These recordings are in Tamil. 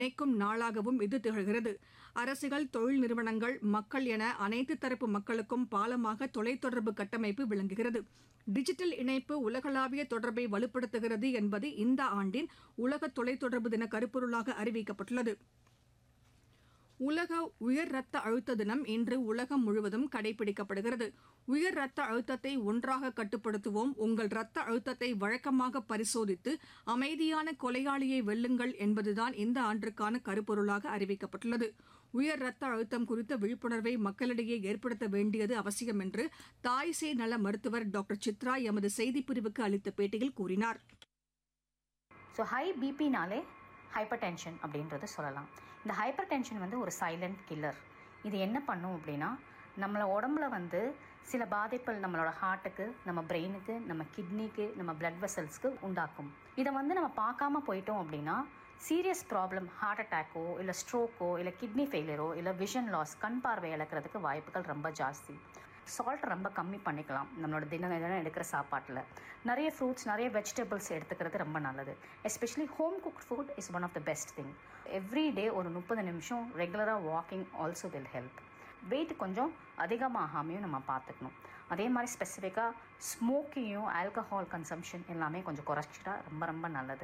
இணைக்கும் நாளாகவும் இது திகழ்கிறது அரசுகள் தொழில் நிறுவனங்கள் மக்கள் என அனைத்து தரப்பு மக்களுக்கும் பாலமாக தொலைத்தொடர்பு கட்டமைப்பு விளங்குகிறது டிஜிட்டல் இணைப்பு உலகளாவிய தொடர்பை வலுப்படுத்துகிறது என்பது இந்த ஆண்டின் உலக தொலைத்தொடர்பு தின கருப்பொருளாக அறிவிக்கப்பட்டுள்ளது உலக உயர் ரத்த அழுத்த தினம் இன்று உலகம் முழுவதும் கடைபிடிக்கப்படுகிறது உயர் ரத்த அழுத்தத்தை ஒன்றாக கட்டுப்படுத்துவோம் உங்கள் ரத்த அழுத்தத்தை வழக்கமாக பரிசோதித்து அமைதியான கொலையாளியை வெல்லுங்கள் என்பதுதான் இந்த ஆண்டிற்கான கருப்பொருளாக அறிவிக்கப்பட்டுள்ளது உயர் ரத்த அழுத்தம் குறித்த விழிப்புணர்வை மக்களிடையே ஏற்படுத்த வேண்டியது அவசியம் என்று தாய் சேய் நல மருத்துவர் டாக்டர் சித்ரா எமது செய்திப்பிரிவுக்கு அளித்த பேட்டியில் கூறினார் ஸோ ஹை பிபினாலே ஹைப்பர் டென்ஷன் அப்படின்றது சொல்லலாம் இந்த ஹைப்பர் டென்ஷன் வந்து ஒரு சைலண்ட் கில்லர் இது என்ன பண்ணும் அப்படின்னா நம்மள உடம்புல வந்து சில பாதிப்புகள் நம்மளோட ஹார்ட்டுக்கு நம்ம பிரெயினுக்கு நம்ம கிட்னிக்கு நம்ம பிளட் வெசல்ஸ்க்கு உண்டாக்கும் இதை வந்து நம்ம பார்க்காம போயிட்டோம் அப்படின்னா சீரியஸ் ப்ராப்ளம் ஹார்ட் அட்டாக்கோ இல்லை ஸ்ட்ரோக்கோ இல்லை கிட்னி ஃபெயிலியரோ இல்லை விஷன் லாஸ் கண் பார்வை இழக்கிறதுக்கு வாய்ப்புகள் ரொம்ப ஜாஸ்தி சால்ட் ரொம்ப கம்மி பண்ணிக்கலாம் நம்மளோட தினம் தினம் எடுக்கிற சாப்பாட்டில் நிறைய ஃப்ரூட்ஸ் நிறைய வெஜிடபிள்ஸ் எடுத்துக்கிறது ரொம்ப நல்லது especially home cooked food is one of the best thing every day ஒரு முப்பது நிமிஷம் ரெகுலராக walking also will help weight கொஞ்சம் அதிகமாகாமையும் நம்ம பார்த்துக்கணும் அதே மாதிரி ஸ்பெசிஃபிக்காக ஸ்மோக்கிங்கும் ஆல்கஹால் கன்சம்ஷன் எல்லாமே கொஞ்சம் குறைச்சிட்டா ரொம்ப ரொம்ப நல்லது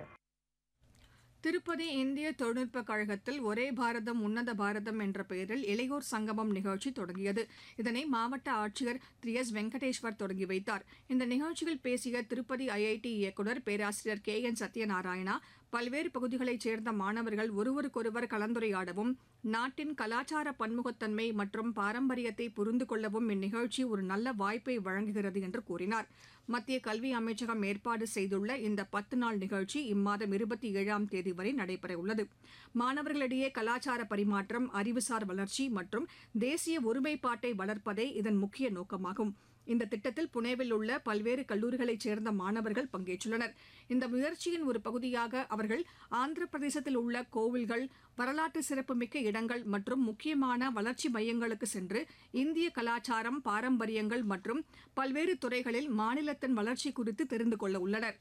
திருப்பதி இந்திய தொழில்நுட்ப கழகத்தில் ஒரே பாரதம் உன்னத பாரதம் என்ற பெயரில் இளையோர் சங்கமம் நிகழ்ச்சி தொடங்கியது இதனை மாவட்ட ஆட்சியர் திரு எஸ் வெங்கடேஸ்வர் தொடங்கி வைத்தார் இந்த நிகழ்ச்சியில் பேசிய திருப்பதி ஐஐடி இயக்குநர் பேராசிரியர் கே என் சத்யநாராயணா பல்வேறு பகுதிகளைச் சேர்ந்த மாணவர்கள் ஒருவருக்கொருவர் கலந்துரையாடவும் நாட்டின் கலாச்சார பன்முகத்தன்மை மற்றும் பாரம்பரியத்தை புரிந்து கொள்ளவும் இந்நிகழ்ச்சி ஒரு நல்ல வாய்ப்பை வழங்குகிறது என்று கூறினார் மத்திய கல்வி அமைச்சகம் ஏற்பாடு செய்துள்ள இந்த பத்து நாள் நிகழ்ச்சி இம்மாதம் இருபத்தி ஏழாம் தேதி வரை நடைபெறவுள்ளது மாணவர்களிடையே கலாச்சார பரிமாற்றம் அறிவுசார் வளர்ச்சி மற்றும் தேசிய ஒருமைப்பாட்டை வளர்ப்பதே இதன் முக்கிய நோக்கமாகும் இந்த திட்டத்தில் புனேவில் உள்ள பல்வேறு கல்லூரிகளைச் சேர்ந்த மாணவர்கள் பங்கேற்றுள்ளனர் இந்த முயற்சியின் ஒரு பகுதியாக அவர்கள் ஆந்திர பிரதேசத்தில் உள்ள கோவில்கள் வரலாற்று சிறப்புமிக்க இடங்கள் மற்றும் முக்கியமான வளர்ச்சி மையங்களுக்கு சென்று இந்திய கலாச்சாரம் பாரம்பரியங்கள் மற்றும் பல்வேறு துறைகளில் மாநிலத்தின் வளர்ச்சி குறித்து தெரிந்து கொள்ள உள்ளனர்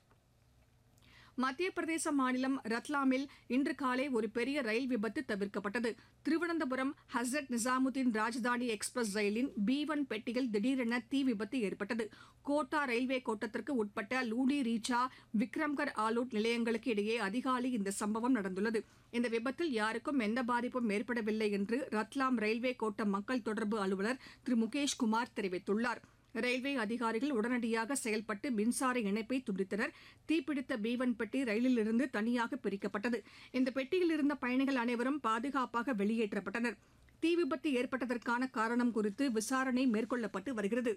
மத்திய பிரதேச மாநிலம் ரத்லாமில் இன்று காலை ஒரு பெரிய ரயில் விபத்து தவிர்க்கப்பட்டது திருவனந்தபுரம் ஹசரத் நிசாமுதீன் ராஜதானி எக்ஸ்பிரஸ் ரயிலின் பி ஒன் பெட்டியில் திடீரென தீ விபத்து ஏற்பட்டது கோட்டா ரயில்வே கோட்டத்திற்கு உட்பட்ட லூடி ரீச்சா விக்ரம்கர் ஆலூட் நிலையங்களுக்கு இடையே அதிகாலை இந்த சம்பவம் நடந்துள்ளது இந்த விபத்தில் யாருக்கும் எந்த பாதிப்பும் ஏற்படவில்லை என்று ரத்லாம் ரயில்வே கோட்ட மக்கள் தொடர்பு அலுவலர் திரு முகேஷ் குமார் தெரிவித்துள்ளார் ரயில்வே அதிகாரிகள் உடனடியாக செயல்பட்டு மின்சார இணைப்பை துண்டித்தனர் தீப்பிடித்த பீவன் பெட்டி ரயிலிலிருந்து தனியாக பிரிக்கப்பட்டது இந்த பெட்டியில் இருந்த பயணிகள் அனைவரும் பாதுகாப்பாக வெளியேற்றப்பட்டனர் தீ விபத்து ஏற்பட்டதற்கான காரணம் குறித்து விசாரணை மேற்கொள்ளப்பட்டு வருகிறது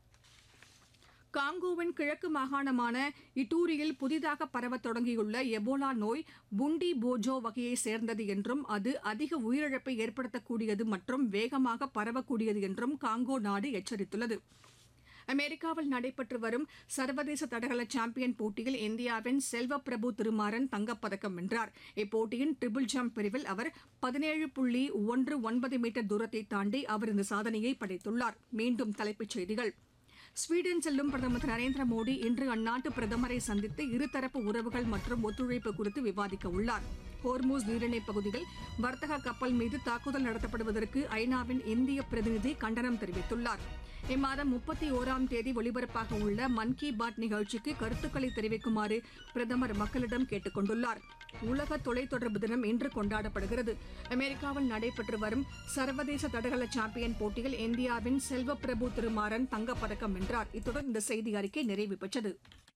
காங்கோவின் கிழக்கு மாகாணமான இட்டூரியில் புதிதாக பரவத் தொடங்கியுள்ள எபோலா நோய் புண்டி போஜோ வகையை சேர்ந்தது என்றும் அது அதிக உயிரிழப்பை ஏற்படுத்தக்கூடியது மற்றும் வேகமாக பரவக்கூடியது என்றும் காங்கோ நாடு எச்சரித்துள்ளது அமெரிக்காவில் நடைபெற்று வரும் சர்வதேச தடகள சாம்பியன் போட்டியில் இந்தியாவின் செல்வ பிரபு திருமாறன் தங்கப்பதக்கம் வென்றார் இப்போட்டியின் ட்ரிபிள் ஜம்ப் பிரிவில் அவர் பதினேழு புள்ளி ஒன்று ஒன்பது மீட்டர் தூரத்தை தாண்டி அவர் இந்த சாதனையை படைத்துள்ளார் மீண்டும் தலைப்புச் செய்திகள் ஸ்வீடன் செல்லும் பிரதமர் திரு நரேந்திர மோடி இன்று அந்நாட்டு பிரதமரை சந்தித்து இருதரப்பு உறவுகள் மற்றும் ஒத்துழைப்பு குறித்து விவாதிக்க உள்ளார் ஹோர்மூஸ் நீரிணை பகுதியில் வர்த்தக கப்பல் மீது தாக்குதல் நடத்தப்படுவதற்கு ஐநாவின் இந்திய பிரதிநிதி கண்டனம் தெரிவித்துள்ளார் இம்மாதம் முப்பத்தி ஓராம் தேதி ஒலிபரப்பாக உள்ள மன் கி பாத் நிகழ்ச்சிக்கு கருத்துக்களை தெரிவிக்குமாறு பிரதமர் மக்களிடம் கேட்டுக் கொண்டுள்ளார் உலக தொலைத்தொடர்பு தினம் இன்று கொண்டாடப்படுகிறது அமெரிக்காவில் நடைபெற்று வரும் சர்வதேச தடகள சாம்பியன் போட்டியில் இந்தியாவின் செல்வ பிரபு திருமாறன் தங்கப்பதக்கம் வென்றார் இத்துடன் இந்த செய்தி அறிக்கை நிறைவு பெற்றது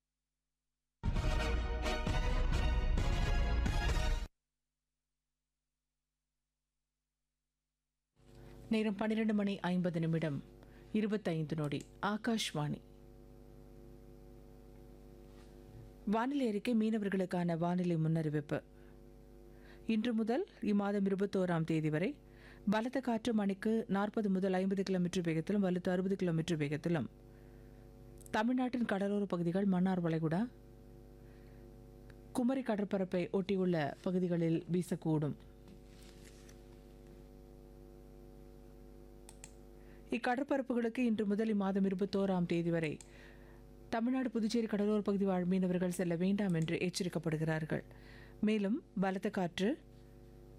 நேரம் பன்னிரண்டு மணி ஐம்பது நிமிடம் இருபத்தைந்து நொடி ஆகாஷ்வாணி வானிலை அறிக்கை மீனவர்களுக்கான வானிலை முன்னறிவிப்பு இன்று முதல் இம்மாதம் இருபத்தோராம் தேதி வரை பலத்த காற்று மணிக்கு நாற்பது முதல் ஐம்பது கிலோமீட்டர் வேகத்திலும் வலுத்து அறுபது கிலோமீட்டர் வேகத்திலும் தமிழ்நாட்டின் கடலோர பகுதிகள் மன்னார் வளைகுடா குமரி கடற்பரப்பை ஒட்டியுள்ள பகுதிகளில் வீசக்கூடும் இக்கடற்பரப்புகளுக்கு இன்று முதல் இம்மாதம் இருபத்தோராம் தேதி வரை தமிழ்நாடு புதுச்சேரி கடலோர பகுதி வாழ் மீனவர்கள் செல்ல வேண்டாம் என்று எச்சரிக்கப்படுகிறார்கள் மேலும் பலத்த காற்று